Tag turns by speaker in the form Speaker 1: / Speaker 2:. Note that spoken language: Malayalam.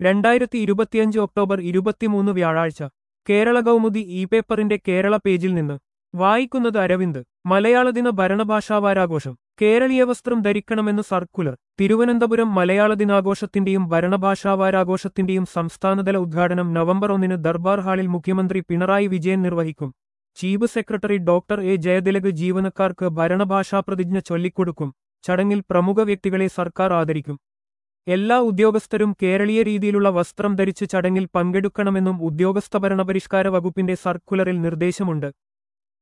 Speaker 1: രണ്ടായിരത്തി ഇരുപത്തിയഞ്ച് ഒക്ടോബർ ഇരുപത്തിമൂന്ന് വ്യാഴാഴ്ച കേരള കൗമുദി ഇ പേപ്പറിന്റെ കേരള പേജിൽ നിന്ന് വായിക്കുന്നത് അരവിന്ദ് മലയാളദിന ഭരണഭാഷാവാരാഘോഷം കേരളീയ വസ്ത്രം ധരിക്കണമെന്ന് സർക്കുലർ തിരുവനന്തപുരം മലയാള ദിനാഘോഷത്തിന്റെയും ഭരണഭാഷാവാരാഘോഷത്തിന്റെയും സംസ്ഥാനതല ഉദ്ഘാടനം നവംബർ ഒന്നിന് ദർബാർ ഹാളിൽ മുഖ്യമന്ത്രി പിണറായി വിജയൻ നിർവഹിക്കും chief secretary doctor A Jayathilak ജീവനക്കാർക്ക് ഭരണഭാഷാ പ്രതിജ്ഞ ചൊല്ലിക്കൊടുക്കും ചടങ്ങിൽ പ്രമുഖ വ്യക്തികളെ സർക്കാർ ആദരിക്കും എല്ലാ ഉദ്യോഗസ്ഥരും കേരളീയ രീതിയിലുള്ള വസ്ത്രം ധരിച്ച് ചടങ്ങിൽ പങ്കെടുക്കണമെന്നും ഉദ്യോഗസ്ഥ ഭരണപരിഷ്കാര വകുപ്പിന്റെ സർക്കുലറിൽ നിർദ്ദേശമുണ്ട്